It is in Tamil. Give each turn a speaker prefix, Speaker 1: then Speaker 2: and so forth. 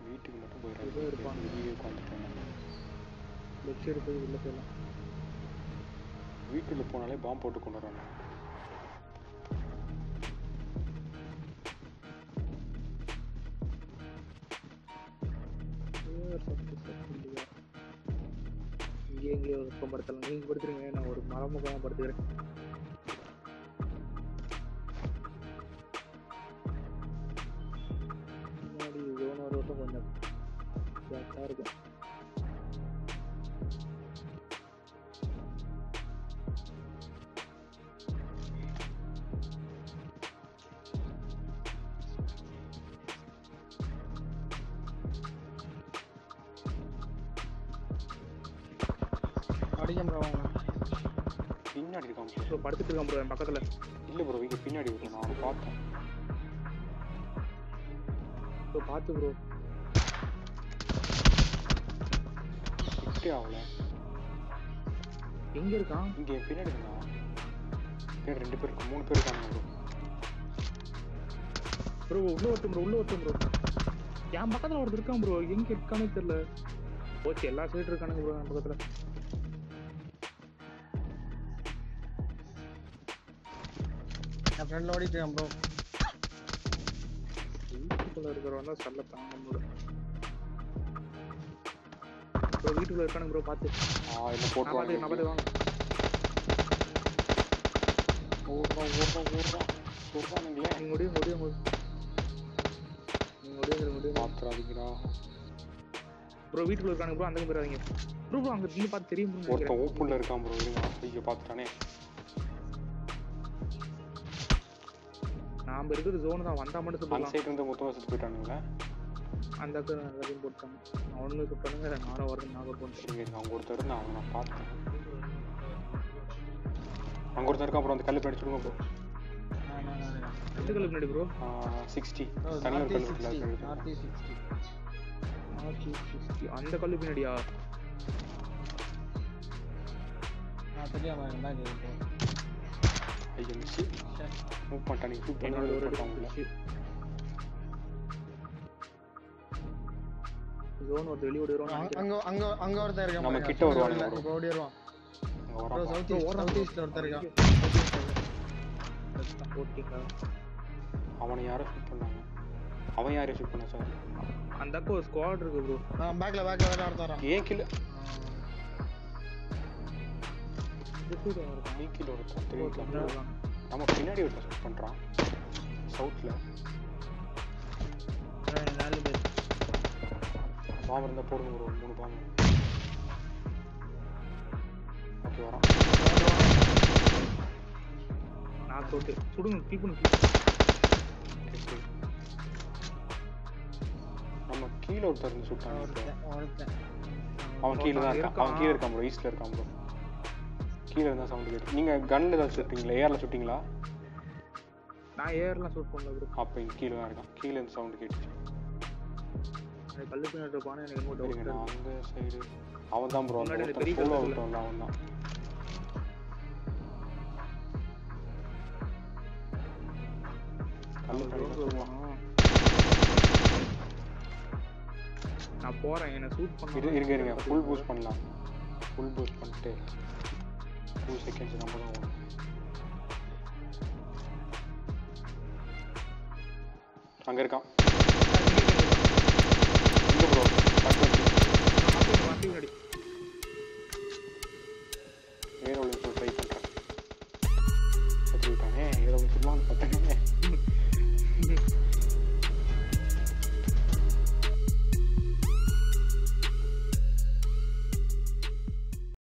Speaker 1: வீட்டுக்கு மட்டும்
Speaker 2: இதோ
Speaker 1: போயிடாது
Speaker 2: இருப்பாங்க.
Speaker 1: வெளியே உட்காந்துட்டேன்
Speaker 2: லெஃப்ட் சைடு போய் உள்ள போயிடலாம்
Speaker 1: வீட்டுக்குள்ள போனாலே பாம்பு போட்டு கொண்டு வராங்க
Speaker 2: ஏர் சத்து சத்து இல்லையா இங்கே எங்கேயோ ஒரு பக்கம் படுத்தலாம் நீங்க படுத்துருங்க நான் ஒரு மரமுகமாக படுத்துக்கிறேன் முன்னாடி ஜோன் ஒரு வருஷம் கொஞ்சம் ஜாஸ்தியாக இருக்கும்
Speaker 3: அடிக்க ப்ரோ
Speaker 1: பின்னாடி இருக்கான் bro.
Speaker 2: ப்ரோ படுத்துட்டு இருக்கான் ப்ரோ என் பக்கத்தில்
Speaker 1: இல்ல ப்ரோ இங்க பின்னாடி வரும் நான் அவனை பார்த்தேன்
Speaker 2: ப்ரோ பார்த்து ப்ரோ
Speaker 1: கிட்டே ஆகல
Speaker 2: எங்கே இருக்கான்
Speaker 1: இங்க என் பின்னாடி இருந்தான் பின்னாடி ரெண்டு பேர் இருக்கு மூணு பேர் இருக்காங்க ப்ரோ
Speaker 2: ப்ரோ உள்ள ஒருத்தன் ப்ரோ உள்ள ஒருத்தன் ப்ரோ என் பக்கத்தில் ஒருத்தர் இருக்கான் ப்ரோ எங்கே இருக்கானே தெரியல போச்சு எல்லா சைடு இருக்கானுங்க ப்ரோ என் பக்கத்தில்
Speaker 3: என் ஃப்ரெண்ட் ஓடிட்டு இருக்கேன் ப்ரோ
Speaker 2: வீட்டுக்குள்ள இருக்கிறவன் தான் சல்ல தாங்க முடியல ப்ரோ வீட்டுக்குள்ள இருக்கானுங்க ப்ரோ பார்த்து
Speaker 1: ஆ என்ன
Speaker 2: நான் பார்த்து நான்
Speaker 1: போட்டுருவாங்க
Speaker 2: பார்த்து வாங்க
Speaker 1: ஓடுறான் ஓடுறான் ஓடுறான் சொல்றானுங்களே
Speaker 2: நீங்க முடியும் முடியும் நீங்க முடியும் முடியும்
Speaker 1: பாத்துறாதீங்கடா
Speaker 2: ப்ரோ வீட்டுக்குள்ள இருக்கானுங்க ப்ரோ அந்த போயிடாதீங்க ப்ரோ ப்ரோ அங்க இருந்து பார்த்து தெரியும் bro நினைக்கிறேன்.
Speaker 1: ஒருத்தன் ஓப்பன்ல இருக்கான் ப்ரோ இருங்க ஐயோ பாத்துட்டானே
Speaker 2: நாம இருக்கிற ஜோன் தான் வந்தா மட்டும்
Speaker 1: அந்த
Speaker 2: சொல்லலாம்
Speaker 1: சைடு இருந்து மொத்தமா செத்து போயிட்டானுங்களே
Speaker 2: அந்த அக்கா எல்லாத்தையும் போட்டாங்க அவனுங்க சுட்டானுங்க நானும் வரது நான் ஒரு பண்ணிட்டேன்
Speaker 1: இருங்க இருங்க, அங்க ஒருத்தர் இருந்தான் அவனை நான் பார்த்தேன் அங்க ஒருத்தர் இருக்கான் ப்ரோ அந்த கல்லு படிச்சுடுங்க ப்ரோ
Speaker 2: எந்த கல்லு முன்னாடி ப்ரோ
Speaker 1: சிக்ஸ்டி தனியாக ஒரு கல்லு இருக்குல்ல, அது எடுத்து.
Speaker 3: நார்த் சிக்ஸ்டி
Speaker 2: அந்த கல்லு பின்னாடியா
Speaker 3: நான் தெரியாம தான் கேட்போம்
Speaker 1: ஐயோ மிஸ் மூவ் பண்ணிட்டான் நீ மூவ்
Speaker 2: என்னோட ஒரு
Speaker 1: பண்ணி
Speaker 2: ஜோன் ஒரு வெளியே ஓடிடுவான்
Speaker 3: அங்க அங்க அங்க ஒருத்தன் இருக்கான்
Speaker 1: நம்ம
Speaker 3: பாருங்க.
Speaker 1: கிட்ட வருவானுங்க
Speaker 3: இல்ல,
Speaker 1: bro.
Speaker 3: இப்ப ஓடிடுவான்
Speaker 1: அங்க
Speaker 3: ப்ரோ
Speaker 1: வரான்
Speaker 3: சவுத்
Speaker 2: bro,
Speaker 3: ஈஸ்ட்
Speaker 2: ஓடுறான்
Speaker 3: சவுத்
Speaker 2: bro.
Speaker 3: ஈஸ்ட்ல ஒருத்தர் இருக்கான்
Speaker 2: ஓட்டிங்களா
Speaker 1: அவனை யாரும் ஷூட் பண்ணாங்க அவன் யாரையும் ஷூட் பண்ணா சார்
Speaker 2: அந்த அக்கா ஒரு ஸ்குவாட் இருக்கு ப்ரோ
Speaker 3: ஆ பேக்ல பேக்ல வேற ஒருத்தன் வரான்
Speaker 1: ஏன் கிலோ நீ கிலோ ஒருத்தன் தெரியுங்களா நம்ம பின்னாடி ஒருத்தன் ஷூட் பண்றான் சவுத்ல
Speaker 3: நாலு பேர்
Speaker 1: பாம்பு இருந்தா போடுங்க ஒரு மூணு பாம்பு ஓகே வரான்
Speaker 2: நான் போட்டு சுடுங்க கீப் பண்ணு
Speaker 1: சரி, சரி. நம்ம கீழே ஒருத்தர் இருந்து ஷூட் பண்ணி
Speaker 3: ஒருத்தன் ஒருத்தன்
Speaker 1: அவன் கீழே தான்
Speaker 2: ஒருத்தன்
Speaker 1: இருக்கான் அவன் கீழே இருக்கான் ப்ரோ ஈஸ்ட்ல இருக்கான் ப்ரோ கீழே இருந்தா சவுண்ட் கேட்டு நீங்க கன்ல ஏதாவது சுட்டீங்களா ஏர்ல சுட்டீங்களா
Speaker 2: நான் ஏர்லாம் ஷூட் பண்ணல ப்ரோ
Speaker 1: அப்ப இங்க கீழே தான் இருக்கான் கீழே இருந்து சவுண்ட் கேட்டுச்சு
Speaker 2: எனக்கு கல்லு பின்னாடி இருப்பானு எனக்கு என்னமோ
Speaker 1: சரிங்க
Speaker 2: டவுட்
Speaker 1: நான் அந்த சைடு அவன் தான் ப்ரோ அந்த
Speaker 2: முன்னாடி அந்த
Speaker 1: ஒருத்தன்
Speaker 2: பெரிய
Speaker 1: சோலோ
Speaker 2: கல்லு
Speaker 1: விட்டோம்ல அவன் தான் கல்லு கல்லு சொல்லுவான்
Speaker 2: நான் போறேன் என்ன ஷூட்
Speaker 1: இரு
Speaker 2: பண்ண
Speaker 1: இருங்க இருங்க ஃபுல் பூஸ்ட் பண்ணலாம் ஃபுல் பூஸ்ட் பண்ணிட்டு டூ செகண்ட்ஸ் நம்ம தான் ஓடும் அங்க இருக்கான் இங்க ப்ரோ
Speaker 2: முன்னாடி
Speaker 1: ஏரோ சொல்லி ட்ரை பண்றேன் கற்றுக்கிட்டானே ஏரோ சொல்லலாம்னு பார்த்தேன்